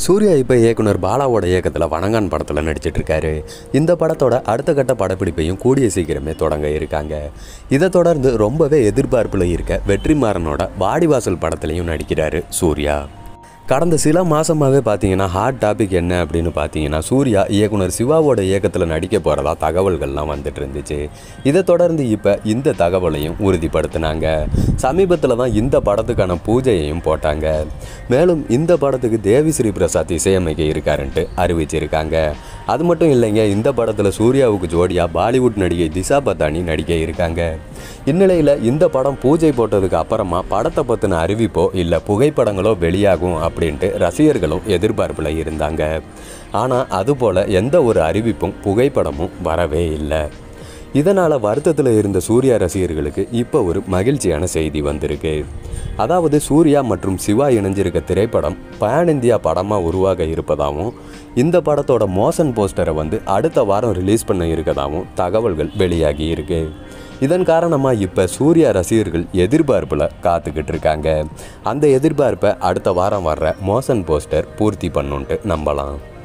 சூர்யா இப்போ இயக்குனர் பாலாவோட இயக்கத்தில் வணங்கான் படத்தில் நடிச்சிட்டு இருக்காரு இந்த படத்தோட அடுத்த கட்ட படப்பிடிப்பையும் கூடிய சீக்கிரமே தொடங்க இருக்காங்க இதை தொடர்ந்து ரொம்பவே எதிர்பார்ப்பில் இருக்க வெற்றிமாறனோட வாடிவாசல் படத்துலையும் நடிக்கிறாரு சூர்யா கடந்த சில மாதமாகவே பார்த்தீங்கன்னா ஹாட் டாபிக் என்ன அப்படின்னு பார்த்தீங்கன்னா சூர்யா இயக்குனர் சிவாவோட இயக்கத்தில் நடிக்க போகிறதா தகவல்கள்லாம் வந்துட்டு இருந்துச்சு இதை தொடர்ந்து இப்போ இந்த தகவலையும் உறுதிப்படுத்தினாங்க சமீபத்தில் தான் இந்த படத்துக்கான பூஜையையும் போட்டாங்க மேலும் இந்த படத்துக்கு தேவி ஸ்ரீ பிரசாத் இசையமைக்க இருக்காருன்ட்டு அறிவிச்சிருக்காங்க அது மட்டும் இல்லைங்க இந்த படத்தில் சூர்யாவுக்கு ஜோடியாக பாலிவுட் நடிகை திசா பத்தானி நடிக்க இருக்காங்க இந்நிலையில் இந்த படம் பூஜை போட்டதுக்கு அப்புறமா படத்தை பற்றின அறிவிப்போ இல்லை புகைப்படங்களோ வெளியாகும் அப்படின்ட்டு ரசிகர்களும் எதிர்பார்ப்பில் இருந்தாங்க ஆனால் அதுபோல் எந்த ஒரு அறிவிப்பும் புகைப்படமும் வரவே இல்லை இதனால் வருத்தத்தில் இருந்த சூர்யா ரசிகர்களுக்கு இப்போ ஒரு மகிழ்ச்சியான செய்தி வந்திருக்கு அதாவது சூர்யா மற்றும் சிவா இணைஞ்சிருக்க திரைப்படம் பேன் இந்தியா படமாக உருவாக இருப்பதாகவும் இந்த படத்தோட மோஷன் போஸ்டரை வந்து அடுத்த வாரம் ரிலீஸ் பண்ண இருக்கதாகவும் தகவல்கள் வெளியாகி இருக்கு இதன் காரணமாக இப்போ சூர்யா ரசிகர்கள் எதிர்பார்ப்பில் காத்துக்கிட்டு இருக்காங்க அந்த எதிர்பார்ப்பை அடுத்த வாரம் வர்ற மோஷன் போஸ்டர் பூர்த்தி பண்ணுன்ட்டு நம்பலாம்